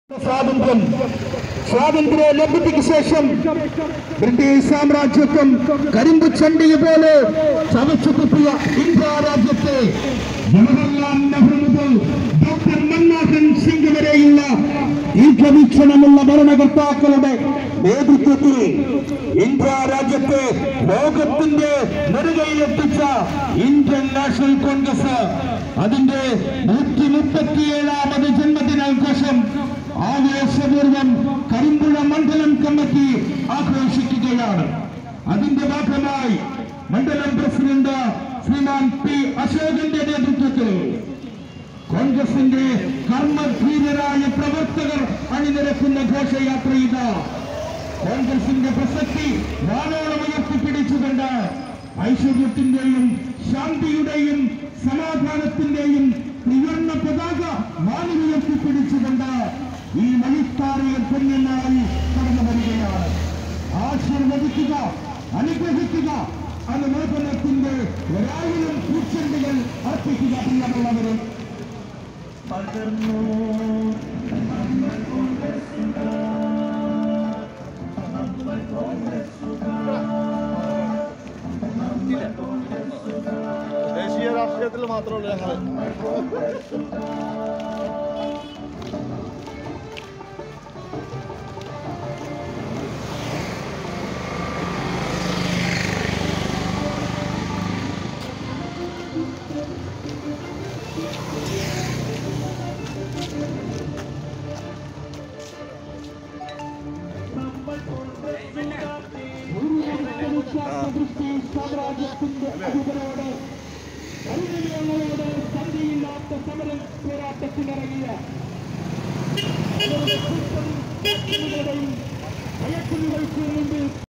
സ്വാതന്ത്ര്യം സ്വാതന്ത്ര്യ ലബ്ധിക്ക് ശേഷം ബ്രിട്ടീഷ് സാമ്രാജ്യത്വം കരിമ്പ് ചണ്ടിയെ പോലെ ചവച്ചു കുത്തിയ ഇന്ത്യ രാജ്യത്തെ ജവഹർലാൽ നെഹ്റു മുതൽ ഡോക്ടർ മൻമോഹൻ സിംഗ് വരെയുള്ള ദീർഘവീക്ഷണമുള്ള ഭരണകർത്താക്കളുടെ നേതൃത്വത്തിൽ ഇന്ത്യ രാജ്യത്തെ ലോകത്തിന്റെ നെറുകയിലെത്തിച്ച ഇന്ത്യൻ നാഷണൽ കോൺഗ്രസ് അതിന്റെ നൂറ്റി മുപ്പത്തിയേഴാമത് ജന്മദിനാഘോഷം ആവേശപൂർവം കരിമ്പുഴ മണ്ഡലം കമ്മിറ്റി ആഘോഷിക്കുകയാണ് അതിന്റെ ഭാഗമായി മണ്ഡലം പ്രസിഡന്റ് ശ്രീമാൻ പി അശോകന്റെ നേതൃത്വത്തിൽ കോൺഗ്രസിന്റെ കർമ്മധീരരായ പ്രവർത്തകർ അണിനിരക്കുന്ന ഘോഷയാത്ര ഇത് കോൺഗ്രസിന്റെ പ്രസക്തി വാനോളം ഉയർത്തിപ്പിടിച്ചുകൊണ്ട് ഐശ്വര്യത്തിന്റെയും ശാന്തിയുടെയും സമാധാനത്തിന്റെയും ത്രിവർണ്ണ പതാക വാനിൽ ഉയർത്തിപ്പിടിച്ചുകൊണ്ട് ഈ മണിത്താറിയ പെണ്ണായി കടന്നു വരികയാണ് ആശീർവദിക്കുക അനുഗ്രഹിക്കുക അനുമോദനത്തിന്റെ ഒരായിരം പൂച്ചെണ്ടുകൾ അർപ്പിക്കുക പ്രിയമുള്ളവരെ പകർന്നു ദേശീയ രാഷ്ട്രീയത്തിൽ മാത്രമല്ല ഞങ്ങൾ ബ്രിട്ടീഷ് സാമ്രാജ്യത്തിന്റെ അധിപരോട് കരുതലുകളോട് സന്ധിയില്ലാത്ത സമരം പോരാട്ടത്തിനിറങ്ങിയ അവരുടെ കൂട്ടം ഭയക്കുന്നുകൾക്ക് മുമ്പിൽ